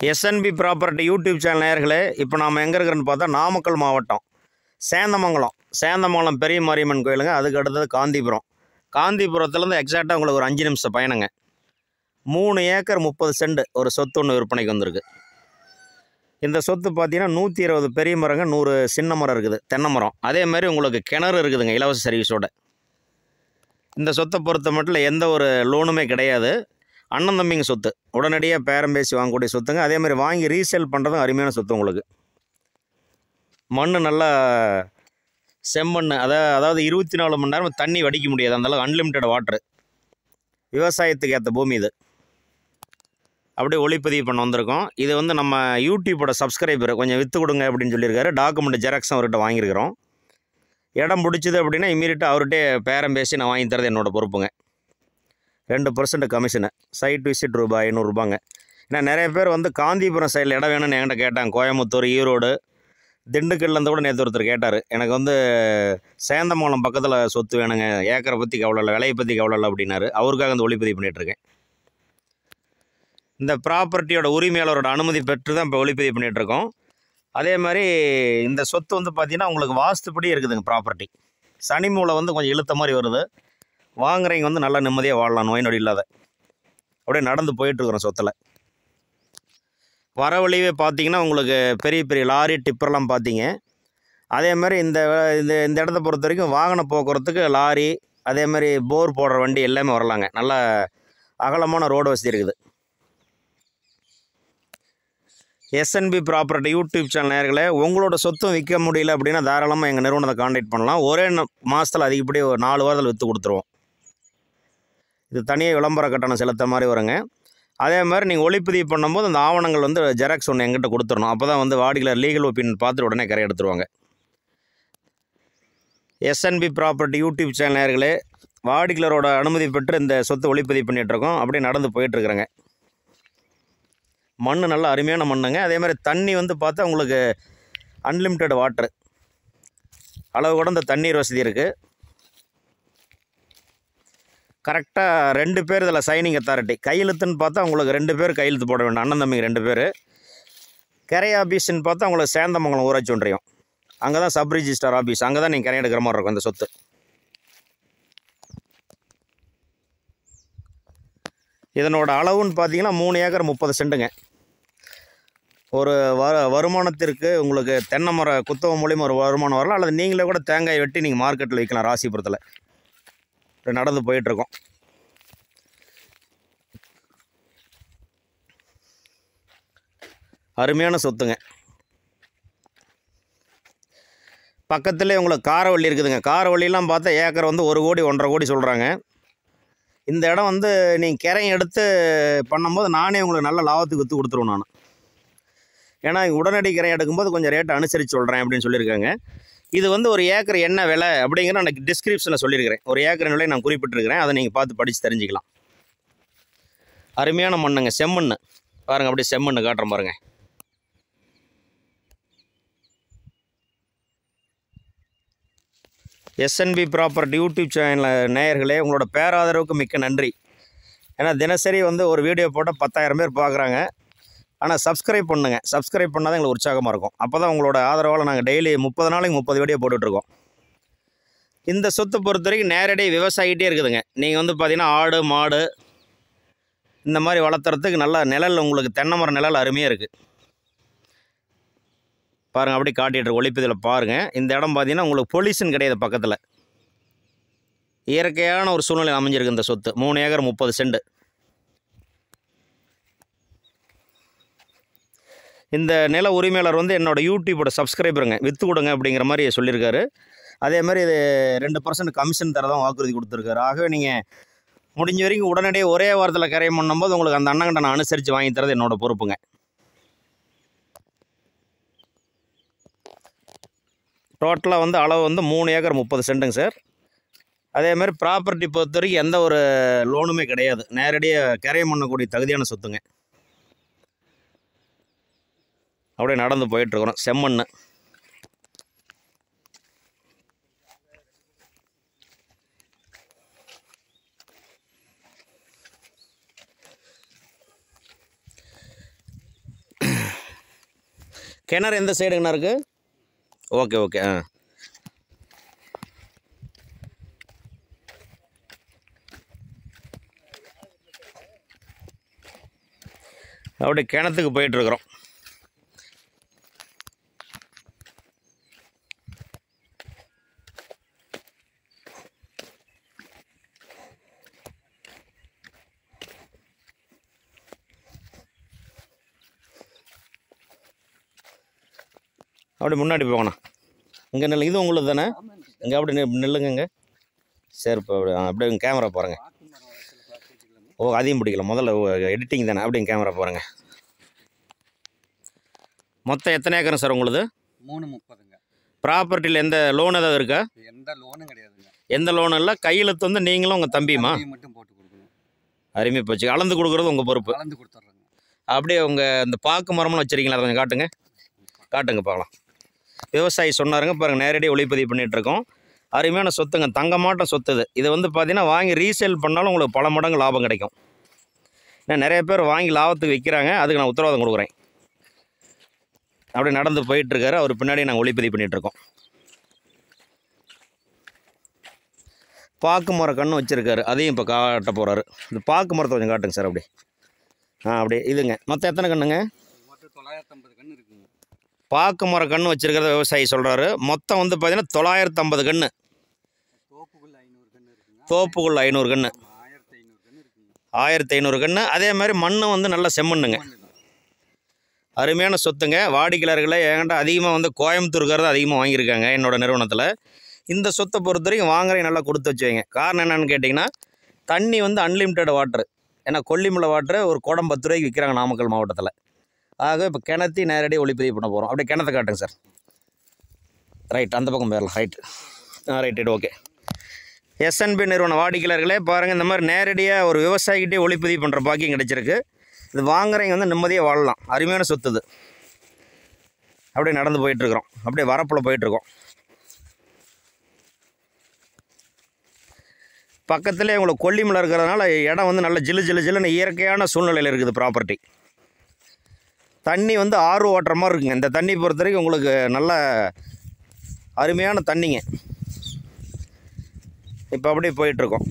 SNP property YouTube channel நேயர்களே இப்போ நாம் எங்கே இருக்கிறோன்னு பார்த்தா நாமக்கல் மாவட்டம் சேந்தமங்கலம் சேந்தமங்கலம் பெரிய மாரியம்மன் கோயிலுங்க அதுக்கு அடுத்தது காந்திபுரம் காந்திபுரத்துலேருந்து எக்ஸாக்டாக உங்களுக்கு ஒரு அஞ்சு நிமிஷம் பயணங்க மூணு ஏக்கர் முப்பது சென்ட் ஒரு சொத்து ஒன்று விற்பனைக்கு வந்திருக்கு இந்த சொத்து பார்த்தீங்கன்னா நூற்றி இருபது பெரிய மரங்க நூறு சின்ன மரம் இருக்குது தென்னை மரம் அதே மாதிரி உங்களுக்கு கிணறு இருக்குதுங்க இலவச சர்வீஸோட இந்த சொத்தை பொறுத்த மட்டும் எந்த ஒரு லோனுமே கிடையாது அண்ணன் தம்பிங்க சொத்து உடனடியாக பேரம் பேசி வாங்கக்கூடிய சொத்துங்க அதே மாதிரி வாங்கி ரீசேல் பண்ணுறதும் அருமையான சொத்து உங்களுக்கு மண் நல்லா செம்மண் அதாவது அதாவது இருபத்தி நாலு மணி நேரம் தண்ணி வடிக்க முடியாது அந்தளவுக்கு அன்லிமிட்டெட் வாட்ரு விவசாயத்துக்கு ஏற்ற பூமி இது அப்படியே ஒளிப்பதிவு பண்ண வந்திருக்கோம் இது வந்து நம்ம யூடியூப்போட சப்ஸ்கிரைபர் கொஞ்சம் விற்று கொடுங்க அப்படின்னு சொல்லியிருக்காரு டாக்குமெண்ட் ஜெராக்ஸும் அவர்கிட்ட வாங்கியிருக்கிறோம் இடம் பிடிச்சது அப்படின்னா இமீடியட்டாக அவர்கிட்டே பேரம் பேசி நான் வாங்கி தரது என்னோடய பொறுப்புங்க ரெண்டு பர்சன்ட் கமிஷனு சைட் விசிட் ரூபாய் ஐநூறுரூபாங்க ஏன்னா நிறைய பேர் வந்து காந்திபுரம் சைடில் இடம் வேணும்னு என்கிட்ட கேட்டாங்க கோயம்புத்தூர் ஈரோடு திண்டுக்கல்லேருந்து கூட நேற்று ஒருத்தர் கேட்டார் எனக்கு வந்து சேந்தமங்கலம் பக்கத்தில் சொத்து வேணுங்க ஏக்கரை பற்றி கவலை இல்லை விலையை பற்றி கவலை இல்லை அப்படின்னாரு அவருக்காக அந்த ஒளிப்பதிவு பண்ணிகிட்ருக்கேன் இந்த ப்ராப்பர்ட்டியோட உரிமையாளரோட அனுமதி பெற்று தான் இப்போ ஒளிப்பதிவு பண்ணிகிட்ருக்கோம் அதே மாதிரி இந்த சொத்து வந்து பார்த்திங்கன்னா உங்களுக்கு வாஸ்துப்படி இருக்குதுங்க ப்ராப்பர்ட்டி சனி மூலை வந்து கொஞ்சம் இழுத்த மாதிரி வருது வாங்குறவங்க வந்து நல்லா நிம்மதியாக வாழலாம் நோய் நொடி இல்லாத அப்படியே நடந்து போயிட்டுருக்குறோம் சொத்தில் வர வழியே பார்த்தீங்கன்னா உங்களுக்கு பெரிய பெரிய லாரி டிப்பர்லாம் பார்த்தீங்க அதே மாதிரி இந்த இந்த இந்த இடத்த பொறுத்த வரைக்கும் வாகன போக்குவரத்துக்கு லாரி அதே மாதிரி போர் போடுற வண்டி எல்லாமே வரலாங்க நல்ல அகலமான ரோடு வசதி இருக்குது எஸ்என்பி ப்ராப்பர்ட்டி யூடியூப் சேனல் நேர்களே உங்களோட சொத்தும் விற்க முடியல அப்படின்னா தாராளமாக எங்கள் நிறுவனத்தை காண்டாக்ட் பண்ணலாம் ஒரே மாதத்தில் அதிகப்படி ஒரு நாலு வாரத்தில் விற்று கொடுத்துருவோம் இது தனியாக விளம்பர கட்டணம் செலுத்த மாதிரி வருங்க அதே மாதிரி நீங்கள் ஒளிப்பதிவு பண்ணும்போது அந்த ஆவணங்கள் வந்து ஜெராக்ஸ் ஒன்று எங்கிட்ட கொடுத்துடணும் அப்போ தான் வந்து வாடிக்கையாளர் லீகல் ஒப்பீனியன் பார்த்துட்டு உடனே கரை எடுத்துருவாங்க எஸ்என்பி ப்ராப்பர்ட்டி யூடியூப் சேனல் நேர்களே வாடிக்கையாளரோட அனுமதி பெற்று இந்த சொத்து ஒளிப்பதிவு பண்ணிகிட்ருக்கோம் அப்படியே நடந்து போயிட்டுருக்குறேங்க மண் நல்லா அருமையான மண்ணுங்க அதே மாதிரி தண்ணி வந்து பார்த்தா உங்களுக்கு அன்லிமிட்டெட் வாட்ரு அளவு கூட இந்த தண்ணீர் வசதி இருக்குது கரெக்டாக ரெண்டு பேர் இதில் சைனிங் அத்தாரிட்டி கையெழுத்துன்னு பார்த்தா உங்களுக்கு ரெண்டு பேர் கையெழுத்து போட வேண்டும் அண்ணன் தம்பிங்க ரெண்டு பேர் கரை ஆஃபீஸ்ன்னு பார்த்தா உங்களுக்கு சேந்தமங்கலம் ஊராட்சி ஒன்றியம் அங்கே தான் சப் ரிஜிஸ்டர் ஆஃபீஸ் அங்கே தான் நீங்கள் கரை எடுக்கிற மாதிரி இருக்கும் இந்த சொத்து இதனோட அளவுன்னு பார்த்தீங்கன்னா மூணு ஏக்கர் முப்பது சென்ட்டுங்க ஒரு வ வருமானத்திற்கு உங்களுக்கு தென்னை மர குத்தவ மூலியமாக ஒரு வருமானம் வரலாம் அல்லது நீங்களே கூட தேங்காய் வெட்டி நீங்கள் மார்க்கெட்டில் விற்கலாம் ராசிபுரத்தில் இப்படி நடந்து போயிட்டுருக்கோம் அருமையான சொத்துங்க பக்கத்துலேயே உங்களுக்கு காரவள்ளி இருக்குதுங்க காரவள்ளிலாம் பார்த்தா ஏக்கர் வந்து ஒரு கோடி ஒன்றரை கோடி சொல்கிறாங்க இந்த இடம் வந்து நீங்கள் கிரையும் எடுத்து பண்ணும்போது நானே உங்களுக்கு நல்ல லாபத்துக்கு விற்று கொடுத்துருவேன் நான் ஏன்னா உடனடி கிரை எடுக்கும்போது கொஞ்சம் ரேட்டை அனுசரித்து சொல்கிறேன் அப்படின்னு சொல்லியிருக்காங்க இது வந்து ஒரு ஏக்கர் என்ன விலை அப்படிங்கிற நான் டிஸ்கிரிப்ஷனில் சொல்லியிருக்கிறேன் ஒரு ஏக்கர் விலை நான் குறிப்பிட்டிருக்கிறேன் அதை நீங்கள் பார்த்து படித்து தெரிஞ்சுக்கலாம் அருமையான மண்ணுங்க செம்மண் பாருங்கள் அப்படியே செம்மண் காட்டுறேன் பாருங்கள் எஸ்என்பி ப்ராப்பர்ட்டி யூடியூப் சேனல் நேயர்களே உங்களோட பேராதரவுக்கு மிக்க நன்றி ஏன்னா தினசரி வந்து ஒரு வீடியோ போட்டால் பத்தாயிரம் பேர் பார்க்குறாங்க ஆனால் சப்ஸ்கிரைப் பண்ணுங்க சப்ஸ்கிரைப் பண்ணால் தான் எங்களுக்கு உற்சாகமாக இருக்கும் அப்போ தான் உங்களோட ஆதரவால் நாங்கள் டெய்லி முப்பது நாளைக்கு முப்பது வீடியோ போட்டுட்ருக்கோம் இந்த சொத்தை பொறுத்த வரைக்கும் நேரடி விவசாயிகிட்டே இருக்குதுங்க நீங்கள் வந்து பார்த்தீங்கன்னா ஆடு மாடு இந்த மாதிரி வளர்த்துறதுக்கு நல்லா நிழல் உங்களுக்கு தென்னை மரம் நிழல் அருமையாக இருக்குது பாருங்கள் அப்படி காட்டிகிட்டு ஒளிப்பதில் பாருங்கள் இந்த இடம் பார்த்தீங்கன்னா உங்களுக்கு பொல்யூஷன் கிடையாது பக்கத்தில் இயற்கையான ஒரு சூழ்நிலை அமைஞ்சிருக்கு இந்த சொத்து மூணு ஏக்கர் முப்பது சென்ட் இந்த நில உரிமையாளர் வந்து என்னோடய யூடியூப்போட சப்ஸ்கிரைபருங்க விற்று கொடுங்க அப்படிங்கிற மாதிரி சொல்லியிருக்காரு அதே மாதிரி இது ரெண்டு பர்சன்ட் கமிஷன் தரதான் வாக்குறுதி கொடுத்துருக்காரு ஆகவே நீங்கள் முடிஞ்ச வரைக்கும் உடனடியாக ஒரே வாரத்தில் கரையம் பண்ணும்போது உங்களுக்கு அந்த அண்ணங்கிட்ட நான் அனுசரித்து வாங்கி தரது என்னோட பொறுப்புங்க டோட்டலாக வந்து அளவு வந்து மூணு ஏக்கர் முப்பது சென்ட்டுங்க சார் அதே மாதிரி ப்ராப்பர்ட்டி பொறுத்த வரைக்கும் எந்த ஒரு லோனுமே கிடையாது நேரடியாக கரையம் பண்ணக்கூடிய தகுதியான சொத்துங்க அப்படியே நடந்து போயிட்டுருக்குறோம் செம்மண் கிணறு எந்த சைடுங்கண்ணா இருக்குது ஓகே ஓகே ஆ அப்படியே கிணத்துக்கு போயிட்டுருக்குறோம் அப்படி முன்னாடி போகணும் இங்கே நில்லு இது உங்களுக்கு தானே இங்கே அப்படி நி- நில்லுங்க இங்கே சரி இப்போ அப்படி ஆ, அப்படியே கேமரா பாருங்க ஓ அதையும் பிடிக்கல முதல்ல எடிட்டிங் தானே அப்படியும் கேமரா பாருங்க மொத்தம் எத்தனை ஏக்கரும் சார் உங்களுது மூணு முப்பதுங்க ப்ராப்பர்ட்டியில் எந்த லோன் ஏதாவது இருக்கா எந்த லோனும் கிடையாதுங்க எந்த லோனும் இல்லை கையெழுத்து வந்து நீங்களும் உங்கள் தம்பியுமா தம்பியை மட்டும் போட்டு கொடுக்கணும் அருமை போச்சு அளந்து கொடுக்குறது உங்கள் பொறுப்பு கலந்து கொடுத்துட்றேங்க அப்படியே உங்கள் இந்த பாக்கு மரம்னு வச்சுருக்கீங்களா அதை கொஞ்சம் காட்டுங்க காட்டுங்க பார்க்கலாம் விவசாயி சொன்னாருங்க பாருங்கள் நேரடியாக ஒளிப்பதிவு பண்ணிட்டு இருக்கோம் அருமையான சொத்துங்க தங்கமாட்டம் சொத்து இது இதை வந்து பார்த்தீங்கன்னா வாங்கி ரீசேல் பண்ணாலும் உங்களுக்கு பல மடங்கு லாபம் கிடைக்கும் ஏன்னா நிறைய பேர் வாங்கி லாபத்துக்கு விற்கிறாங்க அதுக்கு நான் உத்தரவாதம் கொடுக்குறேன் அப்படியே நடந்து போயிட்டுருக்காரு அவர் பின்னாடி நாங்கள் ஒளிப்பதிவு பண்ணிட்டு இருக்கோம் பாக்கு மர கன்று வச்சுருக்காரு அதையும் இப்போ காட்ட போகிறாரு இந்த பாக்கு மரத்தை கொஞ்சம் காட்டுங்க சார் அப்படி ஆ அப்படியே இதுங்க மொத்தம் எத்தனை கண்ணுங்க மொத்தம் தொள்ளாயிரத்தி ஐம்பது கன்று இருக்குங்க பாக்கு மர கன்று வச்சுருக்கிறத விவசாயி சொல்கிறாரு மொத்தம் வந்து பார்த்தீங்கன்னா தொள்ளாயிரத்து ஐம்பது கன்று தோப்புக்குள்ள ஐநூறு கன்று இருக்குங்க தோப்புக்குள்ள ஐநூறு கன்று ஆயிரத்தி ஐநூறு கன்று இருக்குங்க ஆயிரத்தி ஐநூறு கன்று அதே மாதிரி மண்ணு வந்து நல்ல செம்மண்ணுங்க மண்ணு தான். அருமையான சொத்துங்க வாடிக்கையாளர்களே என்கிட்ட அதிகமாக வந்து கோயம்புத்தூர்காரர் அதிகமாக வாங்கியிருக்காங்க என்னோட நிறுவனத்தில் இந்த சொத்தை பொறுத்த வரைக்கும் வாங்குறேன் நல்லா கொடுத்து வச்சு வைங்க காரணம் என்னன்னு கேட்டிங்கன்னா தண்ணி வந்து அன்லிமிட்டெட் வாட்ரு ஏன்னா கொல்லிமலை வாட்ரு ஒரு குடம் பத்து ரூபாய்க்கு விற்கிறாங்க நாமக்கல் மாவட்டத்தில் ஆக இப்போ கிணத்தி நேரடியாக ஒளிப்பதிவு பண்ண போகிறோம் அப்படியே கிணத்தை காட்டுங்க சார் ரைட் அந்த பக்கம் போயிடலாம் ரைட் ஆ ரைட் ரைட் ஓகே எஸ்என்பி நிறுவன வாடிக்கையாளர்களே பாருங்கள் இந்த மாதிரி நேரடியாக ஒரு விவசாயிகிட்டே ஒளிப்பதிவு பண்ணுற பாக்கியம் கிடைச்சிருக்கு இது வாங்குறவங்க வந்து நிம்மதியாக வாழலாம் அருமையான சொத்து இது அப்படியே நடந்து போயிட்டுருக்குறோம் அப்படியே வரப்பில் போயிட்டுருக்கோம் பக்கத்துலேயே உங்களுக்கு கொல்லிமலை இருக்கிறதுனால இடம் வந்து நல்ல ஜிலு ஜிலு ஜிலுன்னு இயற்கையான சூழ்நிலையில் இருக்குது ப்ராப்பர்ட்டி தண்ணி வந்து ஆறு ஓட்டுற மாதிரி இருக்குங்க இந்த தண்ணி பொறுத்த வரைக்கும் உங்களுக்கு நல்ல அருமையான தண்ணிங்க இப்போ அப்படியே போயிட்டுருக்கோம்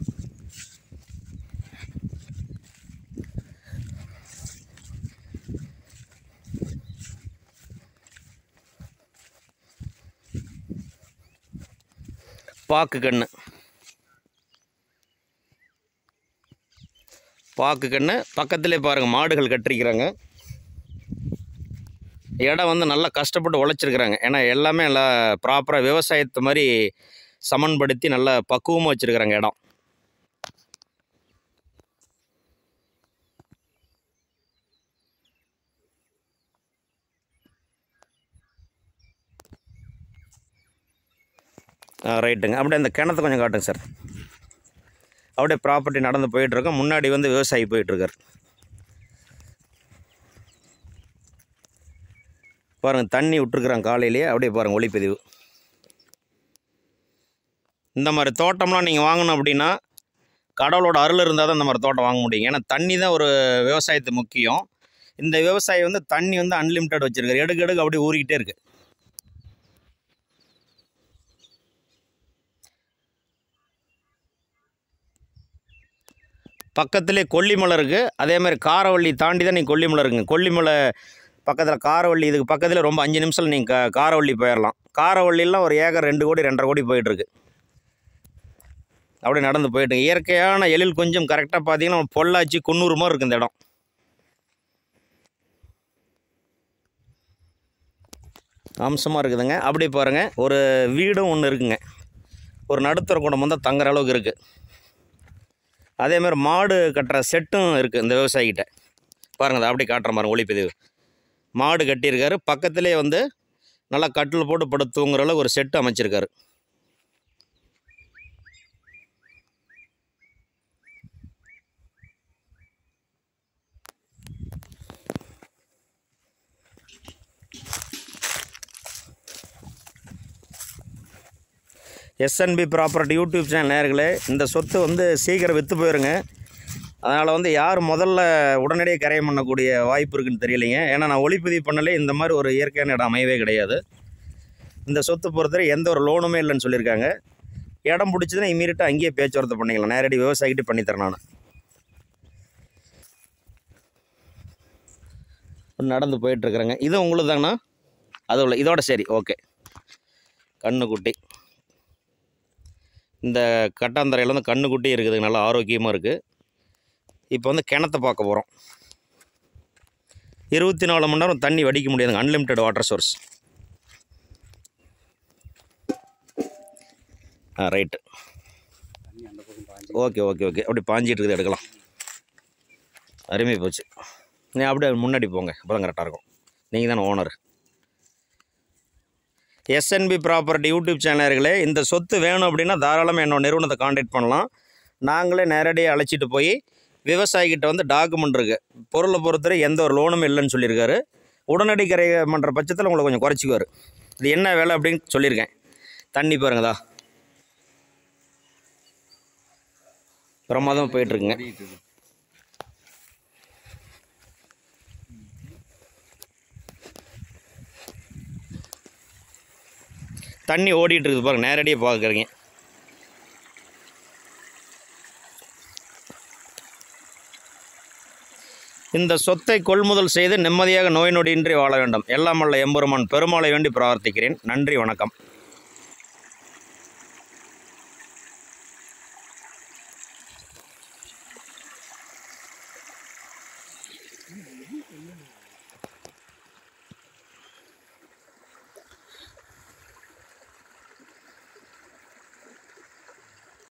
பாக்கு கன்று பாக்கு கன்று பக்கத்துலேயே பாருங்கள் மாடுகள் கட்டிருக்கிறாங்க இடம் வந்து நல்லா கஷ்டப்பட்டு உழைச்சிருக்கிறாங்க ஏன்னா எல்லாமே நல்லா ப்ராப்பராக விவசாயத்தை மாதிரி சமன்படுத்தி நல்லா பக்குவமாக வச்சுருக்கிறாங்க இடம் ஆ ரைட்டுங்க அப்படியே அந்த கிணத்தை கொஞ்சம் காட்டுங்க சார் அப்படியே ப்ராப்பர்ட்டி நடந்து போயிட்டுருக்கோம் முன்னாடி வந்து விவசாயி போயிட்டுருக்கார் பாருங்கள் தண்ணி விட்டுருக்குறாங்க காலையிலேயே அப்படியே பாருங்கள் ஒளிப்பதிவு இந்த மாதிரி தோட்டம்லாம் நீங்கள் வாங்கணும் அப்படின்னா கடவுளோட அருள் இருந்தால் தான் இந்த மாதிரி தோட்டம் வாங்க முடியும் ஏன்னா தண்ணி தான் ஒரு விவசாயத்துக்கு முக்கியம் இந்த விவசாயி வந்து தண்ணி வந்து அன்லிமிட்டட் வச்சுருக்காரு எடுக்க எடுக்க அப்படியே ஊறிக்கிட்டே இருக்குது பக்கத்துலேயே கொல்லிமலை இருக்குது அதே மாதிரி காரவள்ளி தாண்டி தான் நீங்கள் கொல்லிமலை இருக்குங்க கொல்லிமலை பக்கத்தில் காரவள்ளி இதுக்கு பக்கத்தில் ரொம்ப அஞ்சு நிமிஷத்தில் நீங்கள் காரவள்ளி போயிடலாம் காரவள்ளிலாம் ஒரு ஏக்கர் ரெண்டு கோடி ரெண்டரை கோடி போயிட்டுருக்கு அப்படியே நடந்து போயிட்டு இயற்கையான எழில் கொஞ்சம் கரெக்டாக பார்த்தீங்கன்னா பொள்ளாச்சி குன்னூறு மாதிரி இருக்குது இந்த இடம் அம்சமாக இருக்குதுங்க அப்படியே பாருங்கள் ஒரு வீடும் ஒன்று இருக்குங்க ஒரு நடுத்தர குடும்பம் தான் தங்குற அளவுக்கு இருக்குது அதே மாதிரி மாடு கட்டுற செட்டும் இருக்குது இந்த விவசாயிகிட்ட பாருங்கள் அதை அப்படியே காட்டுற மாதிரி ஒளிப்பதிவு மாடு கட்டியிருக்காரு பக்கத்துலேயே வந்து நல்லா கட்டில் போட்டு படுத்து தூங்குற அளவுக்கு ஒரு செட்டு அமைச்சிருக்காரு எஸ்என்பி ப்ராப்பர்ட்டி யூடியூப் சேனல் நேர்களே இந்த சொத்து வந்து சீக்கிரம் விற்று போயிருங்க அதனால் வந்து யார் முதல்ல உடனடியாக கரையம் பண்ணக்கூடிய வாய்ப்பு இருக்குன்னு தெரியலைங்க ஏன்னா நான் ஒளிப்பதிவு பண்ணலே இந்த மாதிரி ஒரு இயற்கையான இடம் அமையவே கிடையாது இந்த சொத்து பொறுத்தவரை எந்த ஒரு லோனுமே இல்லைன்னு சொல்லியிருக்காங்க இடம் பிடிச்சதுன்னா இம்மீடியட்டாக அங்கேயே பேச்சுவார்த்தை பண்ணிக்கலாம் நேரடி விவசாயிகிட்டே பண்ணித்தரேன் நான் நடந்து போயிட்டுருக்குறேங்க இது உங்களுக்கு தாங்கண்ணா அது உள்ள இதோட சரி ஓகே கண்ணுக்குட்டி இந்த கட்டாந்தரையில் வந்து கண்ணுக்குட்டி இருக்குது நல்லா ஆரோக்கியமாக இருக்குது இப்போ வந்து கிணத்தை பார்க்க போகிறோம் இருபத்தி நாலு மணி நேரம் தண்ணி வடிக்க முடியாதுங்க அன்லிமிட்டெட் வாட்டர் சோர்ஸ் ஆ ரைட்டு தண்ணி அந்த பக்கம் பாஞ்சு ஓகே ஓகே ஓகே அப்படி பாஞ்சிட்டு இருக்குது எடுக்கலாம் அருமை போச்சு நீ அப்படியே முன்னாடி போங்க அப்போ தான் கரெக்டாக இருக்கும் நீங்கள் தானே ஓனர் எஸ்என்பி ப்ராப்பர்ட்டி யூடியூப் சேனல்களே இந்த சொத்து வேணும் அப்படின்னா தாராளமாக என்னோட நிறுவனத்தை காண்டாக்ட் பண்ணலாம் நாங்களே நேரடியாக அழைச்சிட்டு போய் விவசாயிகிட்ட வந்து டாக்குமெண்ட் இருக்குது பொருளை பொறுத்தவரை எந்த ஒரு லோனும் இல்லைன்னு சொல்லியிருக்காரு உடனடி கரை பண்ணுற பட்சத்தில் உங்களை கொஞ்சம் குறைச்சிக்குவார் இது என்ன வேலை அப்படின்னு சொல்லியிருக்கேன் தண்ணி பாருங்கதா பிரமாதமாக போயிட்டுருக்குங்க ஓடிட்டு இருக்கு தண்ணி ஓடிட்டு இருக்குது பாருங்க நேரடியாக பார்க்குறீங்க இந்த சொத்தை கொள்முதல் செய்து நிம்மதியாக நோய் நொடியின்றி வாழ வேண்டும் எல்லாம் வல்ல எம்பெருமான் பெருமாளை வேண்டி பிரார்த்திக்கிறேன் நன்றி வணக்கம் ம்